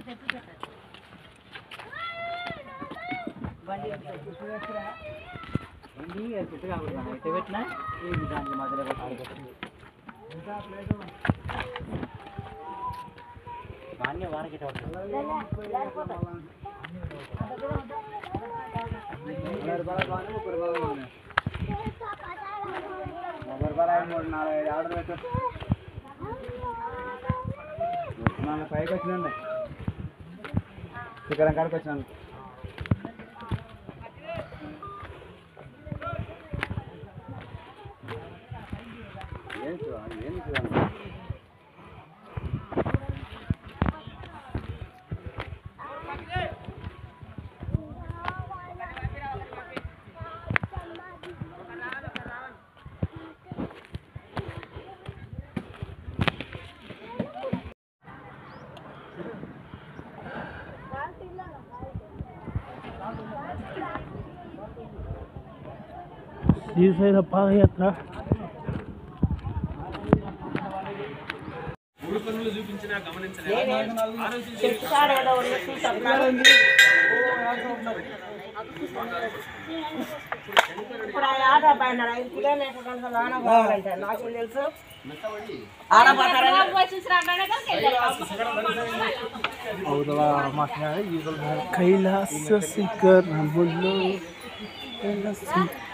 పైకి వచ్చినండి శిఖరం కాడికి వచ్చినాను ఏం చూడాలి ఏం చూడాలి శ్రీశైల పాదయాత్ర ఇప్పుడు ఆయన ఆట పడినాడు ఐదు కిలోమీటర్ల కంటే లోన పోవాలంటే నాకు తెలుసు ఆడపోతారని కైలాస శిఖరములో కైలాస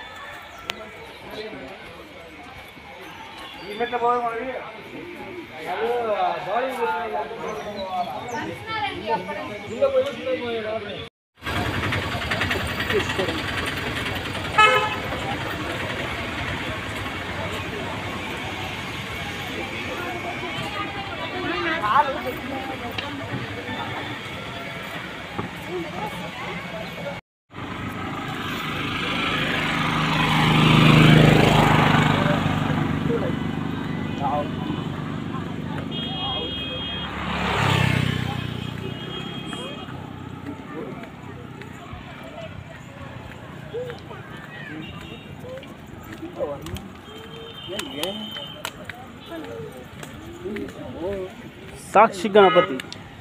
సాక్షి గణపతి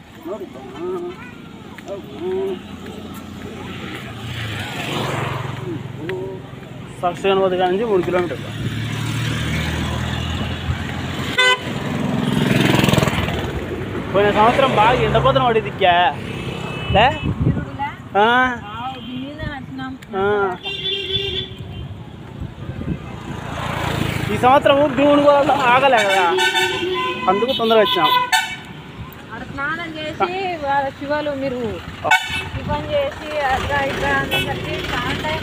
సాక్షి గణపతి కాడ నుంచి మూడు కిలోమీటర్లు పోయిన సంవత్సరం బాగా ఎండపోతనం పడి దిక్కా లే ఆ. ఆ. ఈ సంవత్సరం భీముని కూడా ఆగలే కదా అందుకు తొందరగా వచ్చాం ఆడ స్నానం చేసి వాళ్ళ శివలు మీరు టిఫిన్ చేసి అట్లా ఇట్లా అనేసరికి చాలా టైం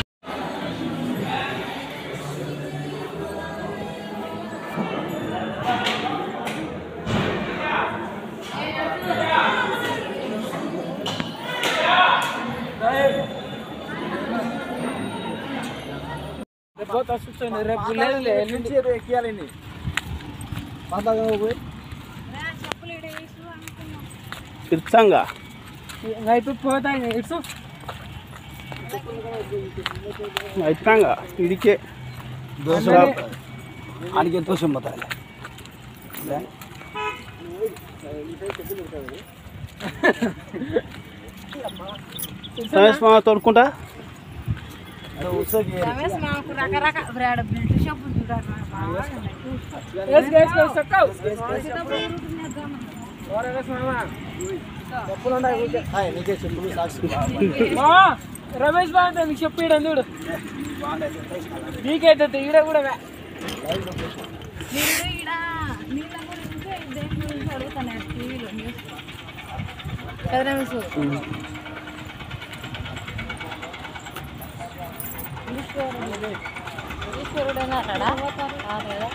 రేపు లేదు నుంచి ఎక్కియాలండి పోయి తిరుచంగా అయిపోయి పోతాయి ఇట్స్ అయిపోయాగా ఇడికే దోశ ఆడికి దోశ పోతాయి రమేష్ మామ తోడుకుంటా రమేష్ మాకు రకరకాల బ్రాడ్ బిల్ట్ షాపులు చూడాలి నీకే చెప్పు సాక్షి రమేష్ బాగుంటే మీకు చెప్పాడు చూడు నీకైతే ఈడ కూడా మీరు ఈడ నీళ్ళ గురించి దేని గురించి అడుగుతాను టీవీలో న్యూస్ కదా రమేష్ ఈశ్వరుడు ఈశ్వరుడేనా అన్నాడా కాదు కదా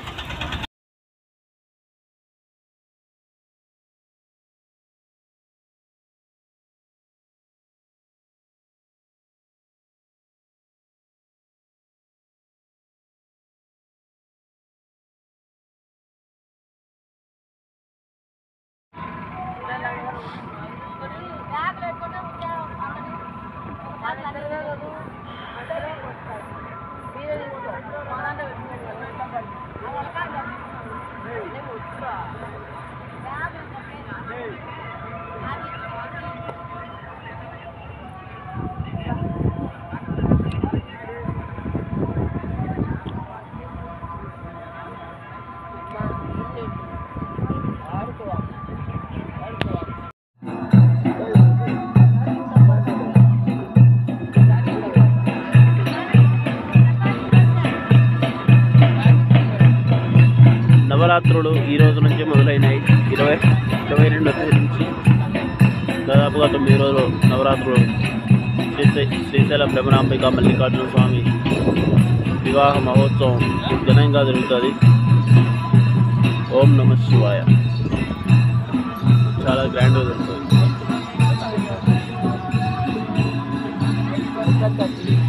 నవరాత్రులు ఈ రోజు నుంచి మొదలైనాయి ఇరవై ఇరవై రెండో తేదీ నుంచి దాదాపుగా తొమ్మిది రోజులు నవరాత్రులు శ్రీశై శ్రీశైల భ్రమరాంబిక మల్లికార్జున స్వామి వివాహ మహోత్సవం ఘనంగా జరుగుతుంది ఓం నమ శివాయ చాలా గ్రాండ్గా జరుగుతుంది